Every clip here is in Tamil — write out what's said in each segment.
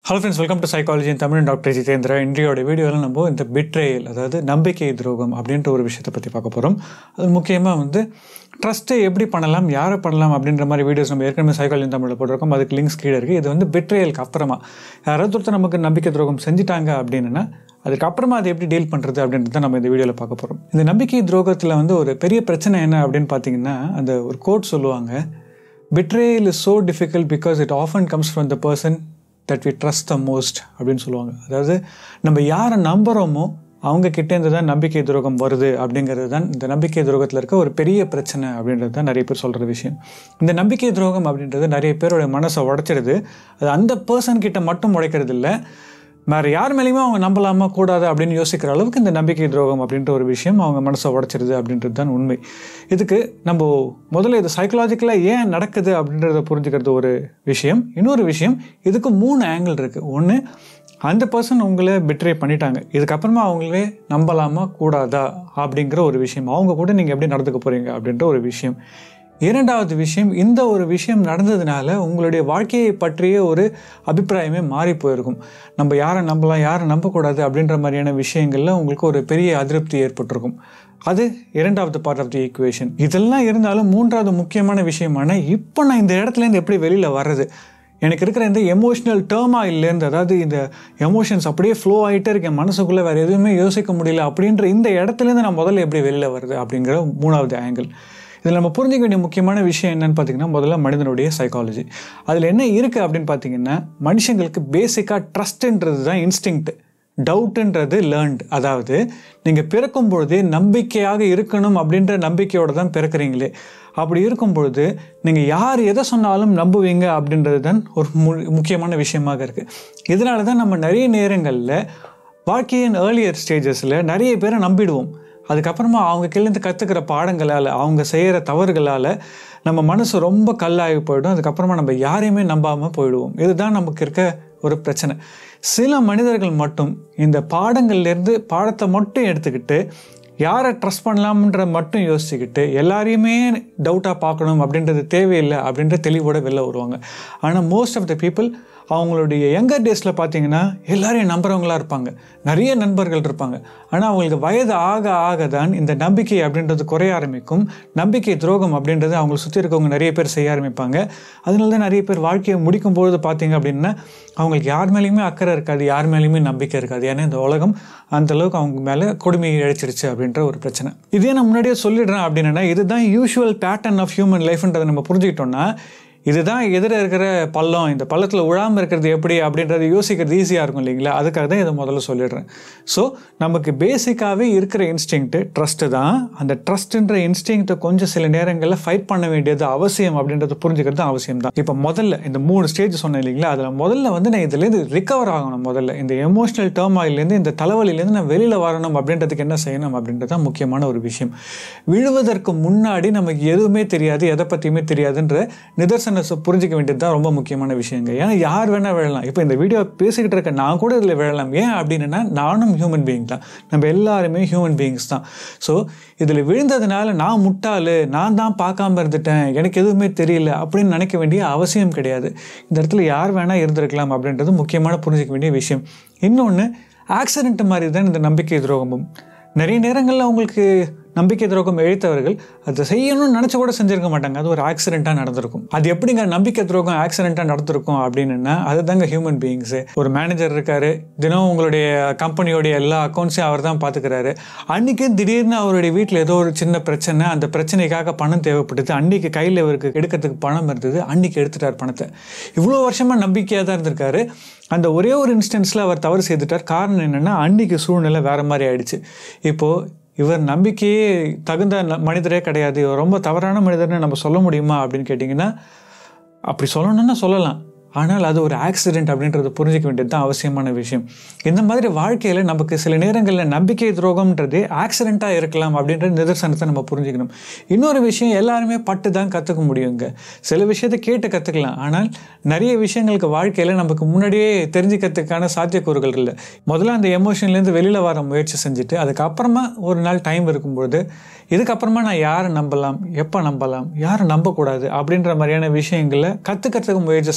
hello friends welcome to psychology Tamil doctor Jitendra இன்றையோட வீடியோவில் நம்ம இந்த பிட்ரேயல் அதாவது நம்பிக்கை துரோகம் அப்படின்ற ஒரு விஷயத்தை பற்றி பார்க்க போகிறோம் அது முக்கியமாக வந்து ட்ரஸ்ட்டை எப்படி பண்ணலாம் யாரை பண்ணலாம் அப்படின்ற மாதிரி வீடியோஸ் நம்ம ஏற்கனவே சைக்காலஜி தமிழில் போட்டிருக்கோம் அதுக்கு லிங்க்ஸ் கீழே இருக்குது இது வந்து பிட்ரேயலுக்கு அப்புறமா யாராவது ஒருத்தர் நமக்கு நம்பிக்கை துரோகம் செஞ்சுட்டாங்க அப்படின்னா அதுக்கப்புறமா அதை எப்படி டீல் பண்ணுறது அப்படின்றத நம்ம இந்த வீடியோவில் பார்க்க போகிறோம் இந்த நம்பிக்கை துரோகத்தில் வந்து ஒரு பெரிய பிரச்சனை என்ன அப்படின்னு பார்த்தீங்கன்னா அந்த ஒரு கோட் சொல்லுவாங்க betrayal is so difficult because it often comes from the person that we trust the most அப்படின்னு சொல்லுவாங்க அதாவது நம்ம யாரை நம்புகிறோமோ அவங்க கிட்டேருந்து தான் நம்பிக்கை துரோகம் வருது அப்படிங்கிறது தான் இந்த நம்பிக்கை துரோகத்தில் இருக்க ஒரு பெரிய பிரச்சனை அப்படின்றது தான் நிறைய பேர் சொல்கிற விஷயம் இந்த நம்பிக்கை துரோகம் அப்படின்றது நிறைய பேரோட மனசை உடைச்சிடுது அது அந்த பர்சன் கிட்ட மட்டும் உடைக்கிறது இல்லை வேறு யார் மேலேயுமே அவங்க நம்பலாமா கூடாது அப்படின்னு யோசிக்கிற அளவுக்கு இந்த நம்பிக்கை துரோகம் அப்படின்ற ஒரு விஷயம் அவங்க மனசை உடச்சிருது அப்படின்றது தான் உண்மை இதுக்கு நம்ம முதல்ல இது சைக்கலாஜிக்கலாக ஏன் நடக்குது அப்படின்றத புரிஞ்சுக்கிறது ஒரு விஷயம் இன்னொரு விஷயம் இதுக்கு மூணு ஆங்கிள் இருக்குது ஒன்று அந்த பர்சன் உங்களை பிட்ரே பண்ணிட்டாங்க இதுக்கப்புறமா அவங்களே நம்பலாமா கூடாதா அப்படிங்கிற ஒரு விஷயம் அவங்க கூட நீங்கள் எப்படி நடந்துக்க போகிறீங்க அப்படின்ற ஒரு விஷயம் இரண்டாவது விஷயம் இந்த ஒரு விஷயம் நடந்ததுனால உங்களுடைய வாழ்க்கையை பற்றிய ஒரு அபிப்பிராயமே மாறி போயிருக்கும் நம்ம யாரை நம்பலாம் யாரை நம்பக்கூடாது அப்படின்ற மாதிரியான விஷயங்களில் உங்களுக்கு ஒரு பெரிய அதிருப்தி ஏற்பட்டிருக்கும் அது இரண்டாவது பார்ட் ஆஃப் தி ஈக்குவேஷன் இதெல்லாம் இருந்தாலும் மூன்றாவது முக்கியமான விஷயமான இப்போ நான் இந்த இடத்துலேருந்து எப்படி வெளியில் வர்றது எனக்கு இருக்கிற இந்த எமோஷ்னல் டேர்மா இல்லைருந்து அதாவது இந்த எமோஷன்ஸ் அப்படியே ஃப்ளோ ஆகிட்டே இருக்கேன் மனசுக்குள்ளே வேறு எதுவுமே யோசிக்க முடியல அப்படின்ற இந்த இடத்துலேருந்து நான் முதல்ல எப்படி வெளியில் வருது அப்படிங்கிற மூணாவது ஆங்கிள் இதில் நம்ம புரிஞ்சிக்க வேண்டிய முக்கியமான விஷயம் என்னன்னு பார்த்தீங்கன்னா முதல்ல மனிதனுடைய சைக்காலஜி அதில் என்ன இருக்குது அப்படின்னு பார்த்தீங்கன்னா மனுஷங்களுக்கு பேசிக்காக ட்ரஸ்ட்டுன்றது தான் இன்ஸ்டிங்க்ட் டவுட்டுன்றது லேர்ன்டு அதாவது நீங்கள் பிறக்கும் பொழுதே நம்பிக்கையாக இருக்கணும் அப்படின்ற நம்பிக்கையோடு தான் பிறக்கிறீங்களே அப்படி இருக்கும் பொழுது நீங்கள் யார் எதை சொன்னாலும் நம்புவீங்க அப்படின்றது தான் ஒரு மு முக்கியமான விஷயமாக இருக்குது இதனால தான் நம்ம நிறைய நேரங்களில் வாழ்க்கையின் ஏர்லியர் ஸ்டேஜஸில் நிறைய பேரை நம்பிடுவோம் அதுக்கப்புறமா அவங்க கீழேருந்து கற்றுக்கிற பாடங்களால் அவங்க செய்கிற தவறுகளால் நம்ம மனசு ரொம்ப கல்லாகி போயிடும் அதுக்கப்புறமா நம்ம யாரையுமே நம்பாமல் போயிடுவோம் இதுதான் நமக்கு இருக்க ஒரு பிரச்சனை சில மனிதர்கள் மட்டும் இந்த பாடங்கள்லேருந்து பாடத்தை மட்டும் எடுத்துக்கிட்டு யாரை ட்ரஸ்ட் பண்ணலாம்ன்ற மட்டும் யோசிச்சுக்கிட்டு எல்லாரையுமே டவுட்டாக பார்க்கணும் அப்படின்றது தேவையில்லை அப்படின்ற தெளிவோடு வெளில வருவாங்க ஆனால் மோஸ்ட் ஆஃப் த பீப்புள் அவங்களுடைய யங்கர் டேஸில் பார்த்தீங்கன்னா எல்லாரையும் நம்புறவங்களா இருப்பாங்க நிறைய நண்பர்கள் இருப்பாங்க ஆனால் அவங்களுக்கு வயது ஆக ஆக தான் இந்த நம்பிக்கை அப்படின்றது குறைய ஆரம்பிக்கும் நம்பிக்கை துரோகம் அப்படின்றது அவங்களை சுற்றி இருக்கவங்க நிறைய பேர் செய்ய ஆரம்பிப்பாங்க அதனால தான் நிறைய பேர் வாழ்க்கையை முடிக்கும் பொழுது பார்த்தீங்க அப்படின்னா அவங்களுக்கு யார் மேலேயுமே அக்கறை இருக்காது யார் மேலேயுமே நம்பிக்கை இருக்காது ஏன்னா இந்த உலகம் அந்த அளவுக்கு அவங்க மேலே கொடுமையை இழைச்சிருச்சு அப்படின்ற ஒரு பிரச்சனை இதே நான் முன்னாடியே சொல்லிடுறேன் அப்படின்னா இதுதான் யூஷுவல் பேட்டர்ன் ஆஃப் ஹியூமன் லைஃப்ன்றதை நம்ம புரிஞ்சுக்கிட்டோம்னா இதுதான் எதிர இருக்கிற பள்ளம் இந்த பள்ளத்தில் விழாமல் இருக்கிறது எப்படி அப்படின்றது யோசிக்கிறது ஈஸியாக இருக்கும் இல்லைங்களா அதுக்காக தான் இதை முதல்ல சொல்லிடுறேன் ஸோ நமக்கு பேசிக்காகவே இருக்கிற இன்ஸ்டிங்க்ட்டு ட்ரஸ்ட்டு தான் அந்த ட்ரஸ்ட்டுன்ற இன்ஸ்டிங்க்ட்டை கொஞ்சம் சில நேரங்களில் ஃபைட் பண்ண வேண்டியது அவசியம் அப்படின்றத புரிஞ்சுக்கிறது அவசியம் தான் இப்போ முதல்ல இந்த மூணு ஸ்டேஜ் சொன்னேன் இல்லைங்களா அதில் முதல்ல வந்து நான் இதுலேருந்து ரிகவர் ஆகணும் முதல்ல இந்த எமோஷனல் டேர்ம் ஆயிலேருந்து இந்த தலைவலியிலேருந்து நான் வெளியில் வரணும் அப்படின்றதுக்கு என்ன செய்யணும் அப்படின்றது தான் முக்கியமான ஒரு விஷயம் விழுவதற்கு முன்னாடி நமக்கு எதுவுமே தெரியாது எதை பற்றியுமே தெரியாதுன்ற நிதர்சனத்தை புரிஞ்சிக்க வேண்டியது தான் ரொம்ப முக்கியமான விஷயங்க ஏன்னா யார் வேணால் விழலாம் இப்போ இந்த வீடியோ பேசிக்கிட்டு இருக்க நான் கூட இதில் விழலாம் ஏன் அப்படின்னா நானும் ஹியூமன் பீயிங் தான் நம்ம எல்லாருமே ஹியூமன் பீயிங்ஸ் தான் ஸோ இதில் விழுந்ததுனால நான் முட்டாள் நான் தான் பார்க்காம இருந்துட்டேன் எனக்கு எதுவுமே தெரியல அப்படின்னு நினைக்க வேண்டிய அவசியம் கிடையாது இந்த இடத்துல யார் வேணால் இருந்திருக்கலாம் அப்படின்றது முக்கியமான புரிஞ்சிக்க வேண்டிய விஷயம் இன்னொன்று ஆக்சிடென்ட் மாதிரி தான் இந்த நம்பிக்கை துரோகமும் நிறைய நேரங்களில் அவங்களுக்கு நம்பிக்கை துரோகம் எழுத்தவர்கள் அதை செய்யணும்னு நினச்ச கூட செஞ்சிருக்க மாட்டாங்க அது ஒரு ஆக்சிடெண்ட்டாக நடந்திருக்கும் அது எப்படிங்க நம்பிக்கை துரோகம் ஆக்சிடெண்ட்டாக நடந்திருக்கும் அப்படின்னா அதுதாங்க ஹியூமன் பீயிங்ஸு ஒரு மேனேஜர் இருக்காரு தினம் உங்களுடைய கம்பெனியோடைய எல்லா அக்கௌண்ட்ஸையும் அவர் தான் பார்த்துக்கிறாரு அன்றைக்கி திடீர்னு அவருடைய வீட்டில் ஏதோ ஒரு சின்ன பிரச்சனை அந்த பிரச்சனைக்காக பணம் தேவைப்பட்டது அன்றைக்கி கையில் இவருக்கு எடுக்கிறதுக்கு பணம் இருந்தது அன்றைக்கி எடுத்துட்டார் பணத்தை இவ்வளோ வருஷமாக நம்பிக்கையாக தான் இருந்திருக்காரு அந்த ஒரே ஒரு இன்ஸ்டன்ஸில் அவர் தவறு செய்துட்டார் காரணம் என்னென்னா அன்றைக்கி சூழ்நிலை வேறு மாதிரி ஆயிடுச்சு இப்போது இவர் நம்பிக்கையே தகுந்த மனிதரே கிடையாது இவர் ரொம்ப தவறான மனிதர்னு நம்ம சொல்ல முடியுமா அப்படின்னு கேட்டிங்கன்னா அப்படி சொல்லணும்னா சொல்லலாம் ஆனால் அது ஒரு ஆக்சிடென்ட் அப்படின்றத புரிஞ்சிக்க வேண்டியது தான் அவசியமான விஷயம் இந்த மாதிரி வாழ்க்கையில் நமக்கு சில நேரங்களில் நம்பிக்கை துரோகம்ன்றது ஆக்சிடெண்ட்டாக இருக்கலாம் அப்படின்ற நிதர்சனத்தை நம்ம புரிஞ்சுக்கணும் இன்னொரு விஷயம் எல்லாருமே பட்டு தான் கற்றுக்க முடியுங்க சில விஷயத்தை கேட்டு கற்றுக்கலாம் ஆனால் நிறைய விஷயங்களுக்கு வாழ்க்கையில் நமக்கு முன்னாடியே தெரிஞ்சுக்கிறதுக்கான சாத்தியக்கூறுகள் இல்லை முதல்ல அந்த எமோஷன்லேருந்து வெளியில் வர முயற்சி செஞ்சுட்டு அதுக்கப்புறமா ஒரு நாள் டைம் இருக்கும்பொழுது இதுக்கப்புறமா நான் யாரை நம்பலாம் எப்போ நம்பலாம் யாரை நம்பக்கூடாது அப்படின்ற மாதிரியான விஷயங்களை கற்றுக்கிறதுக்கு முயற்சி செய்யலாமே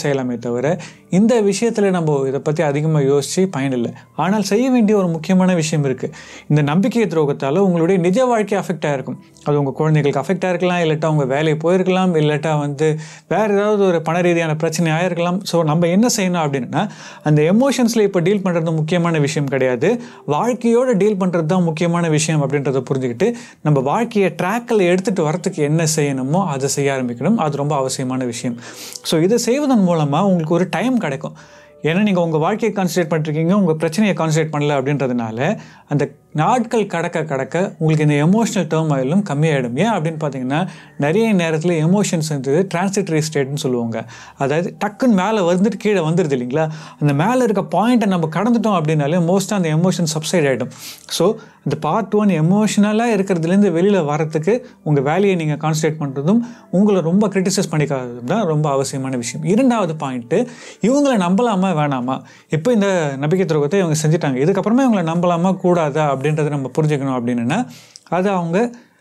தவிர இந்த விஷயத்தில் நம்ம இதை பற்றி அதிகமாக யோசித்து பயனில்லை ஆனால் செய்ய வேண்டிய ஒரு முக்கியமான விஷயம் இருக்குது இந்த நம்பிக்கை துரோகத்தால் உங்களுடைய நிஜ வாழ்க்கை அஃபெக்ட் ஆகிருக்கும் அது உங்கள் குழந்தைகளுக்கு அஃபெக்ட் ஆகிருக்கலாம் இல்லாட்டா அவங்க வேலையை போயிருக்கலாம் இல்லாட்டா வந்து வேறு ஏதாவது ஒரு பண ரீதியான பிரச்சனை ஆயிருக்கலாம் ஸோ நம்ம என்ன செய்யணும் அப்படின்னா அந்த எமோஷன்ஸில் இப்போ டீல் பண்ணுறது முக்கியமான விஷயம் கிடையாது வாழ்க்கையோடு டீல் பண்ணுறது தான் முக்கியமான விஷயம் அப்படின்றத புரிஞ்சுக்கிட்டு நம்ம வாழ்க்கையை ட்ராக்கில் எடுத்துகிட்டு வரத்துக்கு என்ன செய்யணுமோ அதை செய்ய ஆரம்பிக்கணும் அது ரொம்ப அவசியமான விஷயம் ஸோ இதை செய்வதன் மூலமாக உங்களுக்கு ஒரு டைம் கிடைக்கும் ஏன்னா நீங்கள் உங்கள் வாழ்க்கையை கான்சன்ட்ரேட் பண்ணிருக்கீங்க உங்கள் பிரச்சனையை கான்சன்ட்ரேட் பண்ணல அப்படின்றதுனால அந்த நாட்கள் கடக்க கடக்க உங்களுக்கு இந்த எமோஷனல் டேர்ம் ஆயிலும் கம்மியாயிடும் ஏன் அப்படின்னு பார்த்தீங்கன்னா நிறைய நேரத்தில் எமோஷன்ஸ் வந்து டிரான்சிட்டரி ஸ்டேட்னு சொல்லுவாங்க அதாவது டக்குன்னு மேலே வந்துட்டு கீழே வந்துடுது இல்லைங்களா அந்த மேலே இருக்க பாயிண்ட்டை நம்ம கடந்துட்டோம் அப்படின்னாலே மோஸ்ட்டாக அந்த எமோஷன் சப்சைட் ஆகிடும் ஸோ இந்த பார்ட் ஒன் எமோஷனலாக இருக்கிறதுலேருந்து வெளியில் வரத்துக்கு உங்கள் வேலையை நீங்கள் கான்சன்ட்ரேட் பண்ணுறதும் உங்களை ரொம்ப கிரிட்டிசைஸ் பண்ணிக்காததும் தான் ரொம்ப அவசியமான விஷயம் இரண்டாவது பாயிண்ட்டு இவங்களை நம்பலாமா வேணாமா இப்போ இந்த நம்பிக்கை துரோகத்தை இவங்க செஞ்சுட்டாங்க இதுக்கப்புறமா இவங்களை நம்பலாமா கூடாதா அப்படின்றத நம்ம புரிஞ்சுக்கணும் அப்படின்னா அது அவங்க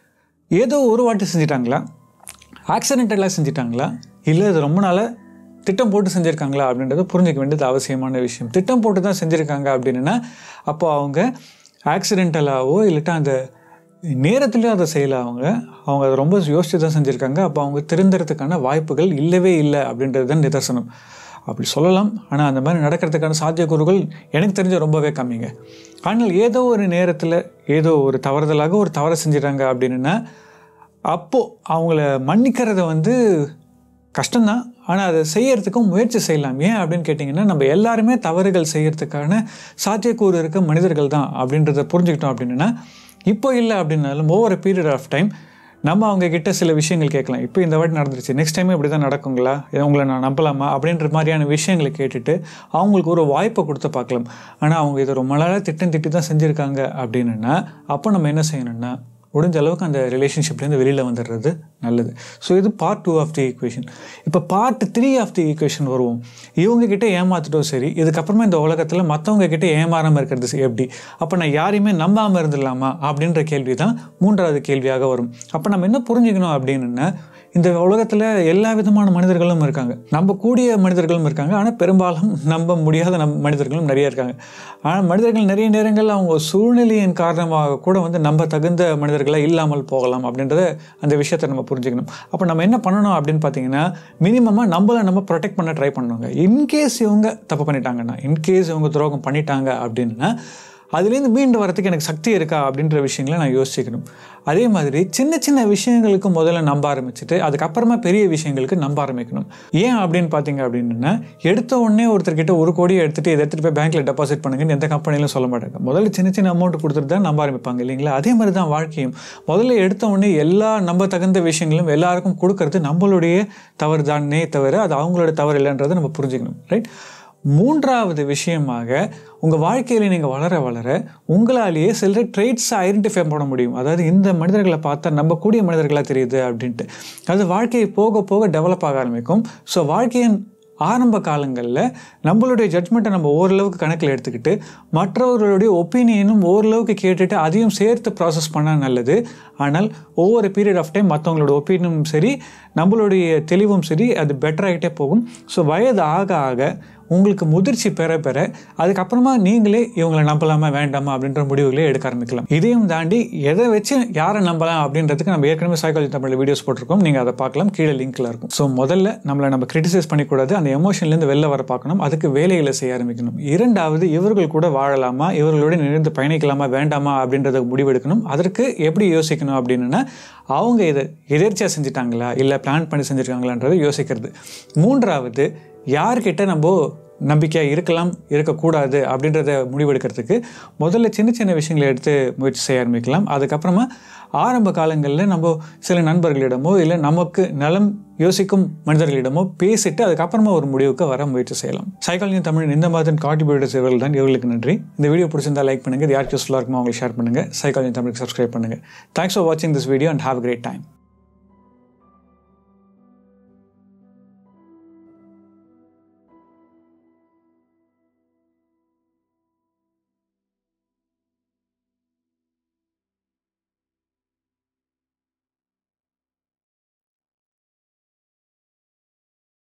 ஏதோ ஒரு வாட்டி செஞ்சிட்டாங்களா ஆக்சிடென்டலாக செஞ்சிட்டாங்களா இல்லை இது ரொம்ப நாளாக திட்டம் போட்டு செஞ்சுருக்காங்களா அப்படின்றத புரிஞ்சிக்க வேண்டியது அவசியமான விஷயம் திட்டம் போட்டு தான் செஞ்சுருக்காங்க அப்படின்னா அப்போ அவங்க ஆக்சிடென்டலாகவோ இல்லாட்டா அந்த நேரத்துலையும் அதை செய்யலை அவங்க அவங்க அதை ரொம்ப யோசித்து தான் செஞ்சுருக்காங்க அப்போ அவங்க திருந்துறதுக்கான வாய்ப்புகள் இல்லவே இல்லை அப்படின்றது தான் நிதர்சனம் அப்படி சொல்லலாம் ஆனால் அந்த மாதிரி நடக்கிறதுக்கான சாத்தியக்கூறுகள் எனக்கு தெரிஞ்ச ரொம்பவே கம்மிங்க ஆனால் ஏதோ ஒரு நேரத்தில் ஏதோ ஒரு தவறுதலாக ஒரு தவறை செஞ்சிட்டாங்க அப்படின்னா அப்போது அவங்கள மன்னிக்கிறத வந்து கஷ்டம்தான் ஆனால் அதை செய்யறதுக்கும் முயற்சி செய்யலாம் ஏன் அப்படின்னு கேட்டிங்கன்னா நம்ம எல்லாருமே தவறுகள் செய்யறதுக்கான சாத்தியக்கூறு இருக்க மனிதர்கள் தான் அப்படின்றத புரிஞ்சுக்கிட்டோம் அப்படின்னா இப்போ இல்லை அப்படின்னாலும் ஓவர் பீரியட் ஆஃப் டைம் நம்ம அவங்க கிட்ட சில விஷயங்கள் கேட்கலாம் இப்போ இந்த வாட்டி நடந்துருச்சு நெக்ஸ்ட் டைம் இப்படி தான் நடக்குங்களா இதை உங்களை நான் நம்பலாமா அப்படின்ற மாதிரியான விஷயங்களை கேட்டுட்டு அவங்களுக்கு ஒரு வாய்ப்பை கொடுத்து பார்க்கலாம் ஆனால் அவங்க இதை ரொம்ப நாளாக திட்டம் திட்டி தான் செஞ்சுருக்காங்க அப்படின்னா அப்போ நம்ம என்ன செய்யணும்னா முடிஞ்ச அளவுக்கு அந்த ரிலேஷன்ஷிப்லேருந்து வெளியில் வந்துடுறது நல்லது ஸோ இது part two of the equation இப்போ part three of the equation வருவோம் இவங்க கிட்ட ஏமாத்துட்டோம் சரி இதுக்கப்புறமா இந்த உலகத்தில் மற்றவங்க கிட்ட ஏமாறாமல் இருக்கிறது எப்படி அப்போ நான் யாரையுமே நம்பாமல் இருந்துடலாமா அப்படின்ற கேள்வி தான் மூன்றாவது கேள்வியாக வரும் அப்போ நம்ம என்ன புரிஞ்சுக்கணும் அப்படின்னா இந்த உலகத்தில் எல்லா விதமான மனிதர்களும் இருக்காங்க நம்ம கூடிய மனிதர்களும் இருக்காங்க ஆனால் பெரும்பாலும் நம்ப முடியாத நம் மனிதர்களும் நிறைய இருக்காங்க ஆனால் மனிதர்கள் நிறைய நேரங்களில் அவங்க சூழ்நிலையின் காரணமாக கூட வந்து நம்ப தகுந்த மனிதர்களாக இல்லாமல் போகலாம் அப்படின்றத அந்த விஷயத்தை நம்ம புரிஞ்சுக்கணும் அப்போ நம்ம என்ன பண்ணணும் அப்படின்னு பார்த்தீங்கன்னா மினிமமாக நம்மளை நம்ம ப்ரொடெக்ட் பண்ண ட்ரை பண்ணுவாங்க இன்கேஸ் இவங்க தப்பு பண்ணிட்டாங்கன்னா இன்கேஸ் இவங்க துரோகம் பண்ணிட்டாங்க அப்படின்னா அதுலேருந்து மீண்டு வரத்துக்கு எனக்கு சக்தி இருக்கா அப்படின்ற விஷயங்களை நான் யோசிக்கணும் அதே மாதிரி சின்ன சின்ன விஷயங்களுக்கு முதல்ல நம்ப ஆரம்பிச்சுட்டு அதுக்கப்புறமா பெரிய விஷயங்களுக்கு நம்ப ஆரம்பிக்கணும் ஏன் அப்படின்னு பார்த்தீங்க அப்படின்னா எடுத்த உடனே ஒருத்தர்கிட்ட ஒரு கோடி எடுத்துகிட்டு இதை எடுத்துகிட்டு போய் பேங்க்கில் டெபாசிட் பண்ணுங்கன்னு எந்த கம்பெனிலும் சொல்ல மாட்டாங்க முதல்ல சின்ன சின்ன அமௌண்ட் கொடுத்துட்டு தான் நம்ப ஆரம்பிப்பாங்க இல்லைங்களா அதே மாதிரி தான் வாழ்க்கையும் முதல்ல எடுத்த உடனே எல்லா நம்ப தகுந்த விஷயங்களும் எல்லாருக்கும் கொடுக்கறது நம்மளுடைய தவறு தானே தவிர அது அவங்களோட தவறு இல்லைன்றதை நம்ம புரிஞ்சுக்கணும் ரைட் மூன்றாவது விஷயமாக உங்கள் வாழ்க்கையில் நீங்கள் வளர வளர உங்களாலேயே சில ட்ரேட்ஸை ஐடென்டிஃபை பண்ண முடியும் அதாவது இந்த மனிதர்களை பார்த்தா நம்ம கூடிய மனிதர்களாக தெரியுது அப்படின்ட்டு அது வாழ்க்கையை போக போக டெவலப் ஆக ஆரம்பிக்கும் ஸோ வாழ்க்கையின் ஆரம்ப காலங்களில் நம்மளுடைய ஜட்மெண்ட்டை நம்ம ஓரளவுக்கு கணக்கில் எடுத்துக்கிட்டு மற்றவர்களுடைய ஒப்பீனியனும் ஓரளவுக்கு கேட்டுட்டு அதையும் சேர்த்து ப்ராசஸ் பண்ணால் நல்லது ஆனால் ஒவ்வொரு பீரியட் ஆஃப் டைம் மற்றவங்களோட ஒப்பீனியனும் சரி நம்மளுடைய தெளிவும் சரி அது பெட்டர் ஆகிட்டே போகும் ஸோ வயது ஆக ஆக உங்களுக்கு முதிர்ச்சி பெற பெற அதுக்கப்புறமா நீங்களே இவங்களை நம்பலாமா வேண்டாமா அப்படின்ற முடிவுகளே எடுக்க ஆரம்பிக்கலாம் இதையும் தாண்டி எதை வச்சு யாரை நம்பலாம் அப்படின்றதுக்கு நம்ம ஏற்கனவே சைக்காலஜி தமிழ் வீடியோஸ் போட்டிருக்கோம் நீங்கள் அதை பார்க்கலாம் கீழே லிங்க்ல இருக்கும் ஸோ முதல்ல நம்மளை நம்ம கிரிட்டிசைஸ் பண்ணிக்கூடாது அந்த எமோஷன்லேருந்து வெளில வர பார்க்கணும் அதுக்கு வேலைகளை செய்ய ஆரம்பிக்கணும் இரண்டாவது இவர்கள் கூட வாழலாமா இவர்களோட நினைந்து பயணிக்கலாமா வேண்டாமா அப்படின்றத முடிவெடுக்கணும் அதற்கு எப்படி யோசிக்கணும் அப்படின்னா அவங்க இதை எதிர்ச்சியாக செஞ்சுட்டாங்களா இல்லை பிளான் பண்ணி செஞ்சுருக்காங்களான்றதை யோசிக்கிறது மூன்றாவது யார்கிட்ட நம்ம நம்பிக்கையாக இருக்கலாம் இருக்கக்கூடாது அப்படின்றத முடிவெடுக்கிறதுக்கு முதல்ல சின்ன சின்ன விஷயங்களை எடுத்து முயற்சி செய்ய ஆரம்பிக்கலாம் அதுக்கப்புறமா ஆரம்ப காலங்களில் நம்ம சில நண்பர்களிடமோ இல்லை நமக்கு நலம் யோசிக்கும் மனிதர்களிடமோ பேசிட்டு அதுக்கப்புறமா ஒரு முடிவுக்கு வர முயற்சி செய்யலாம் சைக்காலஜி தமிழ் இந்த மாதிரி கான்ட்ரிபியூட்டர்ஸ் இவர்கள் தான் இவர்களுக்கு நன்றி இந்த வீடியோ பிடிச்சிருந்தா லைக் பண்ணுங்கள் இது யாருக்கு யூஸ்ஃபுல்லாக இருக்குமோ அவங்களுக்கு ஷேர் பண்ணுங்கள் சைக்காலஜி தமிழுக்கு சப்ஸ்கிரைப் பண்ணுங்கள் தேங்க்ஸ் ஃபார் வாட்சிங் this video and have great time